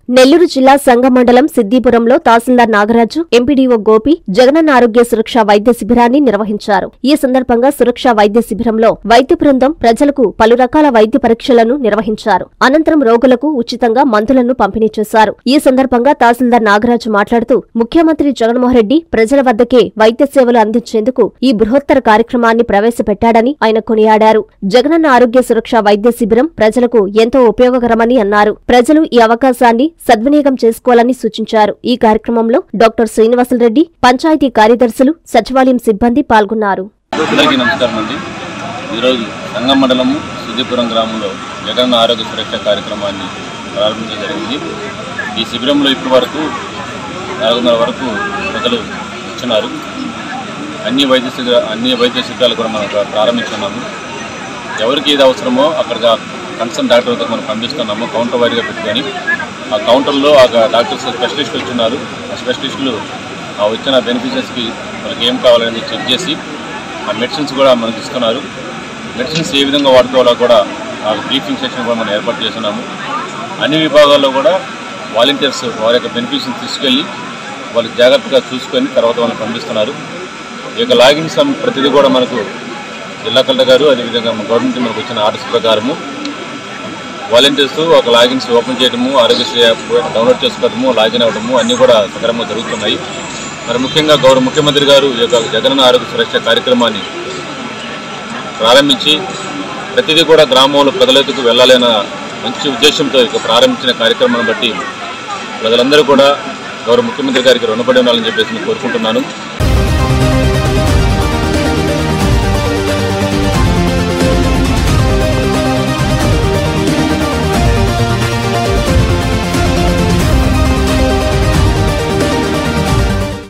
నెల్లూరు జిల్లా సంగమండలం సిద్దిపురంలో తహసీల్దార్ నాగరాజు ఎంపీడీఓ గోపి జగనన్న ఆరోగ్య సురక్ష వైద్య శిబిరాన్ని నిర్వహించారు ఈ సందర్భంగా సురక్ష వైద్య శిబిరంలో వైద్య బృందం ప్రజలకు పలు రకాల వైద్య పరీక్షలను నిర్వహించారు అనంతరం రోగులకు ఉచితంగా మందులను పంపిణీ చేశారు ఈ సందర్భంగా తహసీల్దార్ నాగరాజు మాట్లాడుతూ ముఖ్యమంత్రి జగన్మోహన్ రెడ్డి ప్రజల వద్దకే వైద్య సేవలు అందించేందుకు ఈ బృహత్తర కార్యక్రమాన్ని ప్రవేశపెట్టాడని ఆయన కొనియాడారు జగనన్న ఆరోగ్య సురక్ష వైద్య శిబిరం ప్రజలకు ఎంతో ఉపయోగకరమని అన్నారు ప్రజలు ఈ అవకాశాన్ని సద్వినియోగం చేసుకోవాలని సూచించారు ఈ కార్యక్రమంలో డాక్టర్ శ్రీనివాసులరెడ్డి పంచాయతీ కార్యదర్శులు సచివాలయం సిబ్బంది పాల్గొన్నారు అందరికీ నమస్కారం అండి ఈరోజు సంగం మండలము సిద్దిపురం గ్రామంలో జగన్ ఆరోగ్య సురక్ష కార్యక్రమాన్ని ప్రారంభించడం జరిగింది ఈ శిబిరంలో ఇప్పటి వరకు నాలుగున్నర వరకు ప్రజలు ఇచ్చినారు అన్ని వైద్య శిబిర అన్ని వైద్య శిబిరాలు కూడా మనం ప్రారంభించున్నాము ఎవరికి ఏది అవసరమో అక్కడ కన్సర్న్ డాక్టర్ వద్దకు మనం పంపిస్తున్నాము కౌంటర్ వైడ్గా పెట్టుకొని ఆ కౌంటర్లో ఆ డాక్టర్స్ స్పెషలిస్టులు వచ్చినారు ఆ స్పెషలిస్టులు ఆ వచ్చిన బెనిఫిషియర్స్కి వాళ్ళకి ఏం కావాలనేది చెక్ చేసి ఆ మెడిసిన్స్ కూడా మనకి ఇస్తున్నారు మెడిసిన్స్ ఏ విధంగా వాడుకోవాలో కూడా ఆ బ్రీఫింగ్ సెక్షన్ కూడా మనం ఏర్పాటు చేస్తున్నాము అన్ని విభాగాల్లో కూడా వాలంటీర్స్ వారి యొక్క బెనిఫిట్స్ని తీసుకెళ్ళి వాళ్ళు జాగ్రత్తగా చూసుకొని తర్వాత వాళ్ళని పంపిస్తున్నారు ఈ యొక్క లాగిన్ సమ్ ప్రతిదీ కూడా మనకు జిల్లా కలెక్టర్ గారు అదేవిధంగా మన గవర్నమెంట్ మనకు వచ్చిన ఆర్డర్స్ ప్రకారము వాలంటీర్స్ ఒక లాగిన్స్ ఓపెన్ చేయడము ఆరోగ్యశ్రీ యాప్ డౌన్లోడ్ చేసుకోవడము లాగిన్ అవ్వడము అన్నీ కూడా సక్రమంగా జరుగుతున్నాయి మరి ముఖ్యంగా గౌరవ ముఖ్యమంత్రి గారు ఈ యొక్క జగనన్న ఆరోగ్య సురక్ష కార్యక్రమాన్ని ప్రారంభించి ప్రతిదీ కూడా గ్రామంలో ప్రజలకు వెళ్ళాలన్న మంచి ఉద్దేశంతో ఇక ప్రారంభించిన కార్యక్రమాన్ని బట్టి ప్రజలందరూ కూడా గౌరవ ముఖ్యమంత్రి గారికి రుణపడి ఉండాలని చెప్పేసి నేను కోరుకుంటున్నాను